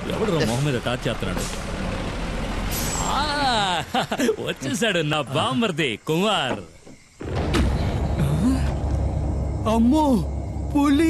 ఎవడు మొహం మీద టాచ్ చేస్తున్నాడు ఆ, వచ్చేసాడు నా బామ్మర్ది కుమార్ అమ్మో పులి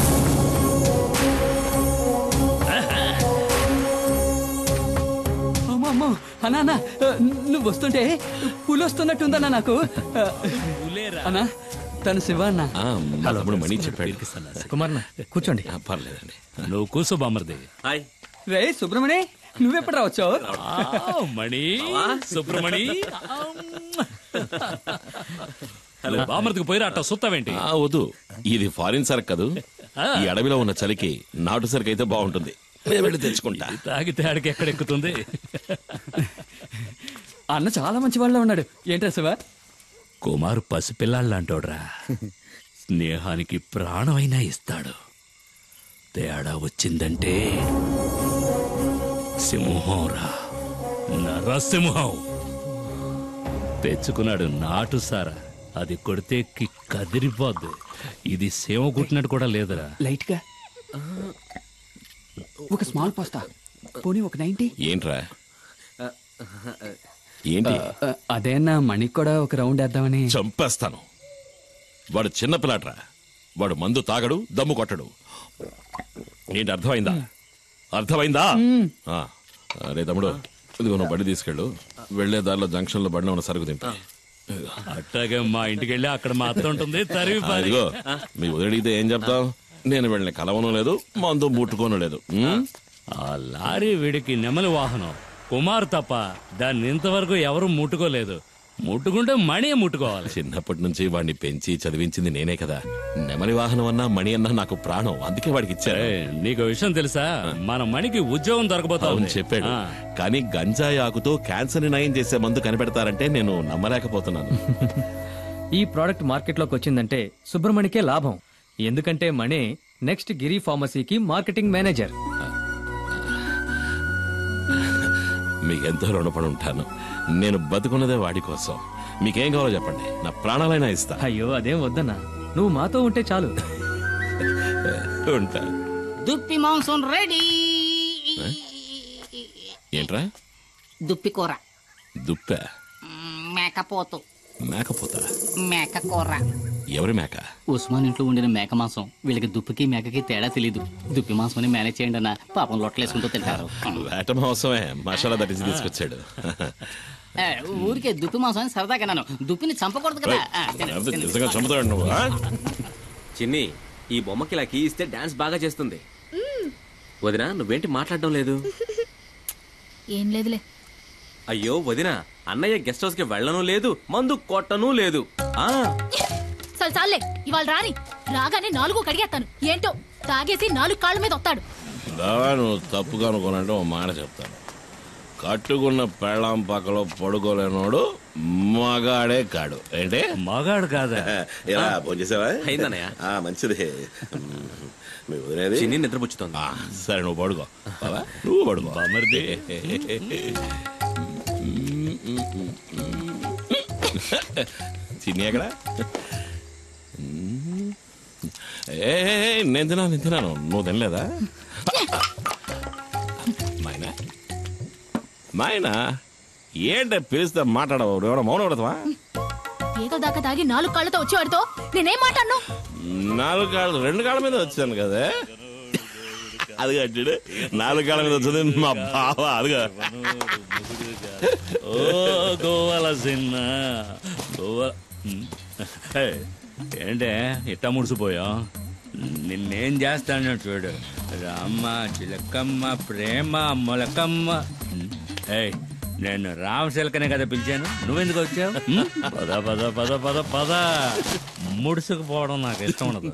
అమ్మో అమ్మో అన్నా అన్నా నువ్వు వస్తుంటే పులి వస్తున్నట్టుందన్నా నాకు పులేరా? అన్నా తను శివ అన్న ఆ, మా తమ్ముడు మణి చెప్పాడు కుమార్న కూర్చోండి ఆ, పర్లేదండి నువ్వు కూసో బామ్మర్ది హాయ్ రే సుబ్రమణి నువ్వెప్పుడు రావచ్చు ఆ, మణి సుబ్రమణి హలో బామ్మర్దికి పోయిరా అట్ట సుత్తావేంటి ఆ, వద్దు ఇది ఫారిన్ సరుకు కదూ ఈ అడవిలో ఉన్న చలికి నాటు సరుకు అయితే బాగుంటుంది నేను వెళ్ళి తెచ్చుకుంటా తాగితే ఆడికి ఎక్కడెక్కుతుంది అన్న చాలా మంచి వాళ్ళ ఉన్నాడు ఏంట్రా శివ కుమార్ పసిపిల్లాళ్ళంటోడ్రా స్నేహానికి ప్రాణమైనా ఇస్తాడు తేడా వచ్చిందంటే సింహంరా నరసింహం తెచ్చుకున్నాడు నాటు సారా అది కొడితే కి కదిరిపోద్ది ఇది సేవ కుట్టినట్టు కూడా లేదురా లైట్ గా ఒక స్మాల్ పాస్తా పోనీ ఒక నైన్టీ ఏంట్రా ఏంటి అదే అన్న మణికి కూడా ఒక రౌండ్ వేద్దామని చంపేస్తాను వాడు చిన్న పిల్లాడ్రా వాడు మందు తాగడు దమ్ము కొట్టడు ఏంటి అర్థమైందా అర్థమైందా ఆ, అరే తమ్ముడు ఇదిగో నువ్వు బండి తీసుకెళ్ళు వెళ్లే దారిలో జంక్షన్ లో బండి ఉన్న సరుకు తింటా అట్టాగే మా ఇంటికి వెళ్ళి అక్కడ మా అత్త ఉంటుంది తరివి పారి. ఇదిగో మీ వదిలిడితే ఏం చెప్తావు నేను వెళ్ళిన కలవను లేదు మందు ముట్టుకోను లేదు ఉమ్? ఆ లారీ వీడికి నెమలి వాహనం కుమార్ తప్ప దాన్ని ఇంతవరకు ఎవరు ముట్టుకోలేదు ముట్టుకుంటే మణి ముట్టుకోవాలి చిన్నప్పటి నుంచి వాడిని పెంచి చదివించింది నేనే కదా నెమలి వాహనం అన్నా మణి అన్నా నాకు ప్రాణం అందుకే వాడికి ఇచ్చారు ఏయ్, నీకు విషయం తెలుసా మన మణికి ఉద్యోగం దొరకబోతా అవును ఉంది. చెప్పాడు ఆ, కానీ గంజాయి ఆకుతో క్యాన్సర్ ని నయం చేసే మందు కనిపెడతారంటే నేను నమ్మలేకపోతున్నాను ఈ ప్రోడక్ట్ మార్కెట్లోకి వచ్చిందంటే సుబ్రమణికే లాభం ఎందుకంటే మణి నెక్స్ట్ గిరి ఫార్మసీకి మార్కెటింగ్ మేనేజర్ మీకు ఎంతో రుణపడి ఉంటాను నేను బతుకున్నదే వాడి కోసం మీకేం కావాలో చెప్పండి నా ప్రాణాలైనా ఇస్తా అయ్యో అదేం వద్దన్నా నువ్వు మాతో ఉంటే చాలు ఉంటా దుప్పి మాంసం రెడీ ఏంట్రా దుప్పి కూర దుప్ప మ్మ్, మేకపోతు మేకపోతా మేక కూర ఎవరి మేక ఉస్మాన్ ఇంట్లో ఉండిన మేక మాంసం వీళ్ళకి దుప్పికి మేకకి తేడా తెలీదు దుప్పి మాంసం అని మేనేజ్ చేయండి అన్న పాపం లొట్టలేసుకుంటూ తింటారు వేట మోసమే మసాలా దట్టించి తీసుకొచ్చాడు ఏ, ఊరికే దుప్పి మాంసం అని సరదాగా అన్నాను దుప్పిని చంపకూడదు కదా ఆ, తినండి, లేకపోతే తినండి. నిజంగా చంపుతాడు నువ్వు ఆ? చిన్ని ఈ బొమ్మకి ఇలా కీ ఇస్తే డాన్స్ బాగా చేస్తుంది వదినా నువ్వేంటి మాట్లాడడం లేదు ఏం లేదులే అయ్యో వదినా అన్నయ్య గెస్ట్ హౌస్ కి వెళ్ళను లేదు మందు కొట్టను లేదు ఆ సరే చాలే ఇవాళ రాని రాగానే నాలుగు కడిగేస్తాను ఏంటో తాగేసి నాలుగు కాళ్ళ మీద వస్తాడు బావా నువ్వు తప్పుగా అనుకోనంటే ఓ మాట చెప్తాను కట్టుకున్న పెళ్ళాం పక్కలో పడుకోలేనోడు మగాడే కాడు ఏంటి మగాడు కాదా ఇలా భోంచేసావా అయిందన్నయ్య. ఆ, మంచిది మీ వదిలేది చిన్ని నిద్రపుచ్చుతోంది ఆ, సరే నువ్వు పడుకో బావా, నువ్వు పడుకో బామ్మర్ది చిన్ని ఎక్కడ ఏ ఏ, ఏ, నేను తిన్నాను నేను తిన్నాను నువ్వు తినలేదా నాయనా నాయనా ఏంటే పిలిస్తే మాట్లాడవు ఎవడో మౌనం పడతావా ఏదో దాకా తాగి నాలుగు కాళ్ళతో వచ్చేవాడితో నేనేం మాట్లాడను నాలుగు కాళ్ళు రెండు కాళ్ళ మీద వచ్చాను కదా అది కట్టాడు నాలుగు కాళ్ళ మీద వచ్చింది మా బావ అదిగా ఓ గోవాల సిన్న గోవా ఉమ్. ఏయ్, ఏంటే ఇట్ట ముడిసిపోయా నిన్నేం చేస్తాను చూడు రామ్మ చిలకమ్మ ప్రేమ మొలకమ్మ ఉమ్. ఏయ్ నేను రామ చిలకనే కదా పిలిచాను నువ్వెందుకు వచ్చావు ఉమ్? పద పద పద పద పద ముడుసుకుపోవడం నాకు ఇష్టం ఉండదు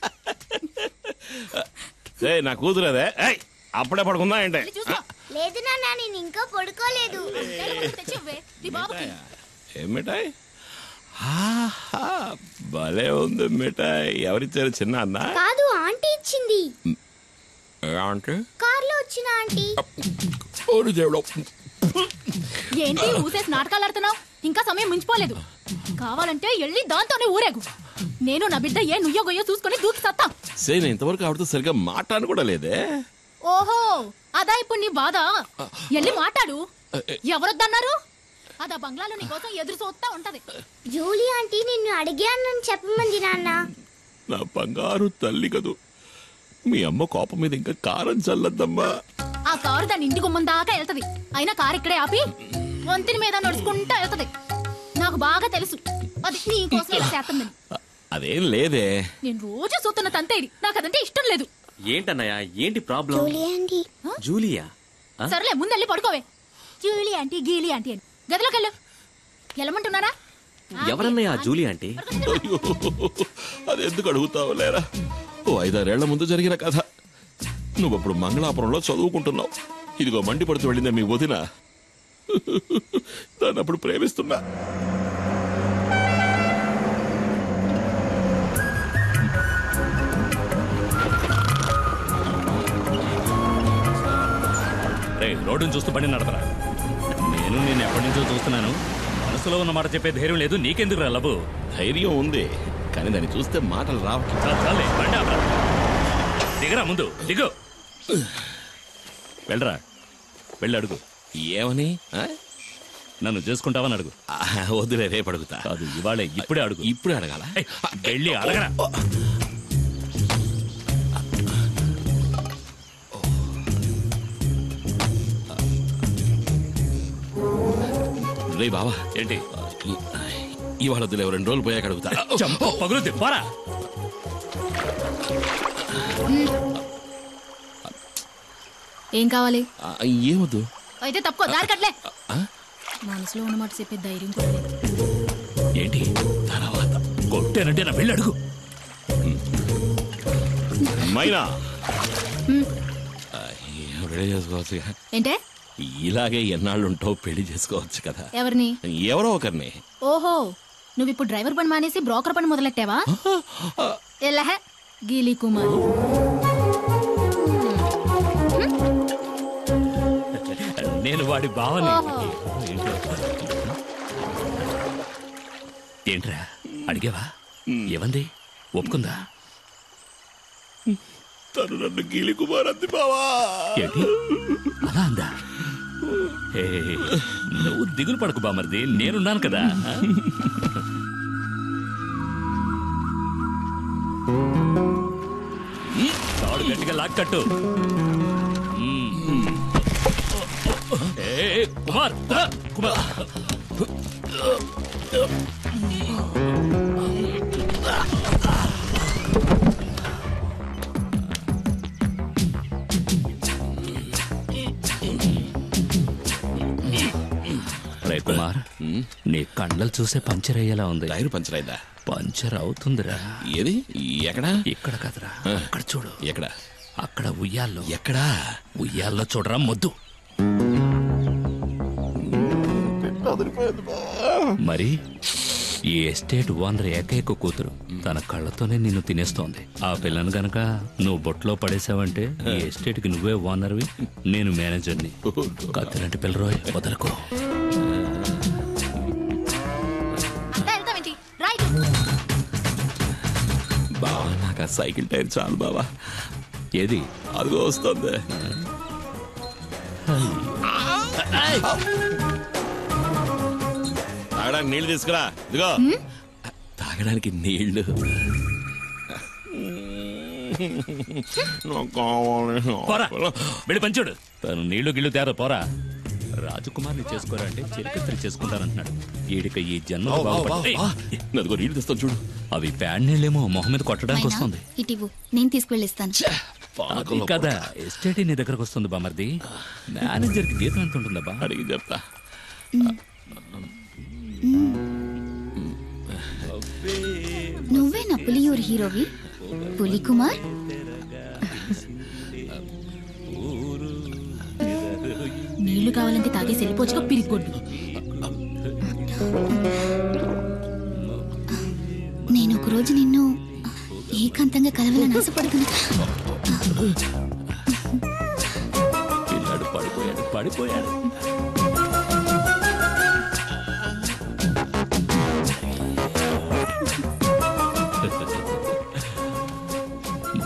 ఏయ్, నా కూతురు అదే ఏయ్, అప్పుడే పడుకుందా ఏంటే వెళ్ళి చూసుకో లేదు నాన్న నేను ఇంకా పడుకోలేదు తెచ్చి ఇవ్వే, నీ బాబుకి ఏం మిఠాయి ఆహా, భలే ఉంది మిఠాయి ఎవరిచ్చారు చిన్న అన్న కాదు ఆంటీ ఇచ్చింది ఏమంటే కార్లో వచ్చిన ఆంటీ ఓరి దేవుడు. ఏంటి ఊసేసి నాటకాలు ఆడుతున్నావు ఇంకా సమయం మించిపోలేదు కావాలంటే వెళ్ళి దాంతోనే ఊరేగు నేను నా బిడ్డ ఏ నుయ్యో గొయ్యో చూసుకొని దూకి సత్తా సే నేను ఇంతవరకు ఆవిడతో సరిగ్గా మాట్లాడను కూడా లేదే ఓహో అదా ఇప్పుడు నీ బాధ ఎల్లి మాట్లాడు ఎవరొద్దన్నారు అదా బంగ్లాలో నీ కోసం ఎదురు చూస్తా ఉంటది జూలీ ఆంటీ నిన్ను అడిగానని చెప్పమంది నాన్న నా బంగారు తల్లి కదూ మీ అమ్మ కోపం మీద ఇంకా కారం చల్లద్దమ్మా ఆ కారు దాని ఇంటి గుమ్మం దాకా వెళ్తది అయినా కారు ఇక్కడే ఆపి వంతిని మీద నడుచుకుంటా వెళ్తది నాకు బాగా తెలుసు అది నీ కోసం ఇలా చేస్తుందని అదేం లేదే నేను రోజు చూస్తున్న తంతే ఇది నాకు అదంటే ఇష్టం లేదు ఏంటన్నయ్య ఏంటి ప్రాబ్లం జూలీ ఆంటీ జూలియా ఆ? సరేలే ముందెళ్ళి పడుకోవే జూలీ ఆంటీ గీలి ఆంటీ అని గదిలోకి వెళ్ళు వెళ్ళమంటున్నారా ఎవరన్నయ్య ఆ జూలి అంటే అయ్యో, అది ఎందుకు అడుగుతావు లేరా ఓ ఐదారేళ్ల ముందు జరిగిన కథ నువ్వప్పుడు మంగళాపురంలో చదువుకుంటున్నావు ఇదిగో మండిపడుతూ వెళ్ళిందే మీ వదిన దాన్ని అప్పుడు ప్రేమిస్తున్నా రే రోడ్డును చూస్తూ బండి నడపరా నేను నేను ఎప్పటి నుంచో చూస్తున్నాను మనసులో ఉన్న మాట చెప్పే ధైర్యం లేదు నీకెందుకు రా లబు ధైర్యం ఉంది కానీ దాన్ని చూస్తే మాటలు రావట్లేదు చాలు, చాలే బండి ఆపరా. దిగరా ముందు దిగు వెళ్ళరా వెళ్ళి అడుగు ఏమని ఆ? నన్ను చేసుకుంటావని అడుగు ఆ, వద్దులే రేపు అడుగుతా కాదు ఇవాళే ఇప్పుడే అడుగు ఇప్పుడే అడగాల ఏయ్, వెళ్ళి అడగరా రే బావా ఏంటి ఈ- ఇవాళ వద్దులే ఓ రెండు రోజులు పోయాక అడుగుతా చంప పగులుద్ది పోరా ఏం కావాలి ఆ, ఏమొద్దు అయితే తప్పుకో దారి కట్లే ఆ? మనసులో ఉన్నమాట చెప్పే ధైర్యం కూడా లేదు ఏంటి తర్వాత కొట్టానంటే నా వెళ్ళి అడుగు మైనా ఆ, ఏం రెడీ చేసుకోవచ్చు ఏంటే ఇలాగే ఎన్నాళ్ళుంటావు పెళ్లి చేసుకోవచ్చు కదా ఎవరిని ఎవరో ఒకరిని ఓహో నువ్వు ఇప్పుడు డ్రైవర్ పని మానేసి బ్రోకర్ పని మొదలెట్టావా ఎల్లహ గీలీ కుమార్ నేను వాడి భావని ఓహో. ఏంట్రా అడిగావా ఏమంది ఒప్పుకుందా తను నన్ను గీలి కుమార్ అంది బావా ఏంటి అలా అందా ఏ, నువ్వు దిగులు పడకు బామర్ది నేనున్నాను కదా తాడు గట్టిగా లాక్కట్టు ఏ, ఏ, కుమార్ ఆ, కుమార్ రే కుమార్ నీ కండలు చూసే పంచర్ అయ్యేలా ఉంది టైర్ పంచర్ అయిందా పంచర్ అవుతుందిరా ఏది ఎక్కడా ఇక్కడ కదరా అక్కడ చూడు ఎక్కడ అక్కడ ఉయ్యాల్లో ఎక్కడా ఉయ్యాల్లో చూడరా మొద్దు మరి ఈ ఎస్టేట్ ఓనర్ ఏకైక కూతురు తన కళ్ళతోనే నిన్ను తినేస్తోంది ఆ పిల్లను గనక నువ్వు బొట్లో పడేసావంటే ఈ ఎస్టేట్ కి నువ్వే ఓనర్వి నేను మేనేజర్ని కత్తిలాంటి పిల్లరోయ్ వదలకు అంతా వెళ్తామేంటి రైట్ బావా నాకు ఆ సైకిల్ టైర్ చాలు బావా ఏది అదిగో వస్తుంది తాగడానికి నీళ్లు తీసుకురా ఇదిగో తాగడానికి నీళ్లు నాకు కావాలి పోరా వెళ్ళి పంచుడు తను నీళ్లు గిళ్ళు తేరా పోరా రాజకుమార్ని చేసుకోరా అంటే చిరకత్రి చేసుకుంటానంటున్నాడు ఈడిక ఈ జన్మ అదిగో నీళ్లు తెస్తాను చూడు అవి ప్యాడ్ నీళ్ళేమో మొహం మీద కొట్టడానికి వస్తుంది ఇటివు నేను తీసుకువెళ్ళిస్తాను అది కదా ఎస్టేట్ నీ దగ్గరకు వస్తుంది బామర్ది మేనేజర్ కి జీతం ఎంత ఉంటుందబ్బా అడిగి చెప్తా నువ్వే నా పులియూరు హీరోవి పులి కుమార్ నీళ్లు కావాలంటే తాగేసి వెళ్ళిపోవచ్చుగా పిరిగొడ్డు నేను ఒక రోజు నిన్ను ఏకాంతంగా కలవాలని ఆశపడుతున్నా పిల్లాడు పడిపోయాడు పడిపోయాడు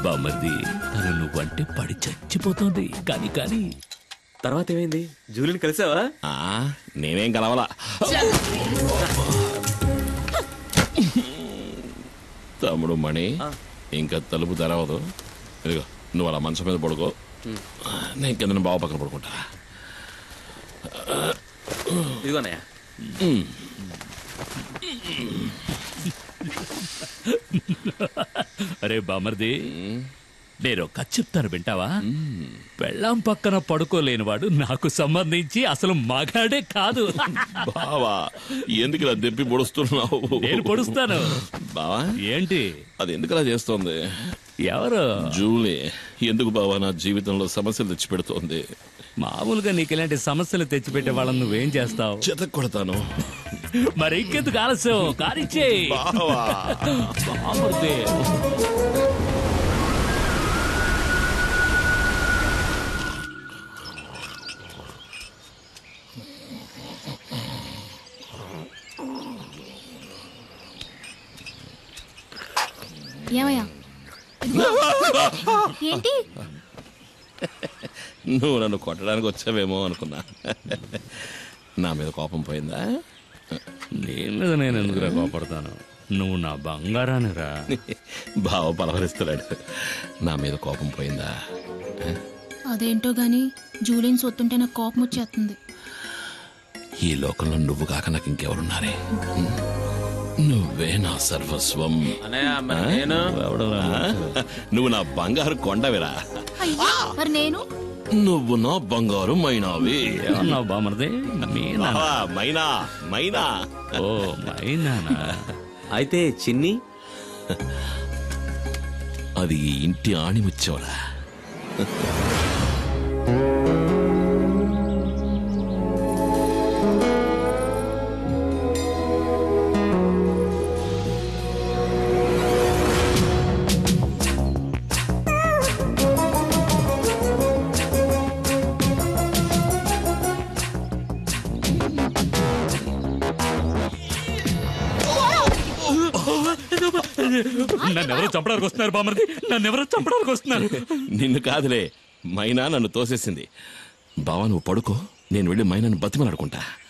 బామర్ది తను నువ్వంటే పడి చచ్చిపోతుంది కానీ కానీ తర్వాత ఏమైంది జూలిని కలిసావా ఆ, నేనేం కలవలా తమ్ముడు మణి ఇంకా తలుపు తెరవదు ఇదిగో నువ్వు అలా మంచం మీద పడుకో నేను కింద బావ పక్కన పడుకుంటా ఇదిగోనయ్య అరే బామర్ది నేను కథ చెప్తాను వింటావా పెళ్ళాం పక్కన పడుకోలేనివాడు నాకు సంబంధించి అసలు మగాడే కాదు బావా ఎందుకు ఇలా దెప్పి పొడుస్తున్నావు నేను పొడుస్తాను బావా ఏంటి అది ఎందుకు ఇలా చేస్తోంది ఎవరు జూలీ ఎందుకు బావా నా జీవితంలో సమస్యలు తెచ్చి పెడుతోంది మామూలుగా నీకు ఇలాంటి సమస్యలు తెచ్చిపెట్టే వాళ్ళని నువ్వేం చేస్తావు చెత కొడతాను మరి ఇంకెందుకు ఆలస్యం కానిచ్చే బావా ఏమయ్యా ఇదిగో. ఏంటి నువ్వు నన్ను కొట్టడానికి వచ్చావేమో అనుకున్నా నా మీద కోపం పోయిందా నీ మీద నేను ఎందుకురా కోపడతాను నువ్వు నా బంగారాన్ని రా బావ పలవరిస్తున్నాడు నా మీద కోపం పోయిందా అదేంటో గాని జూలిని సొత్తుంటే నాకు కోపం వచ్చేస్తుంది ఈ లోకంలో నువ్వు కాక నాకు ఇంకెవరున్నారే నువ్వే నా సర్వస్వం అన్నయ్య మరి నేను ఆ? నువ్వు నా బంగారు కొండవిరా అయ్యో మరి నేను నువ్వు నా బంగారు మైనావి ఏమన్నావు బామర్ది మీనా బావా, మైనా మైనా ఓ మైనానా అయితే చిన్ని అది ఈ ఇంటి ఆణిముచ్చోరా నన్ను ఎవరో చంపడానికి వస్తున్నారు బామర్ది నన్ను ఎవరో చంపడానికి వస్తున్నారు నిన్ను కాదులే మైనా నన్ను తోసేసింది బావా నువ్వు పడుకో నేను వెళ్ళి మైనాను బతిమలాడుకుంటా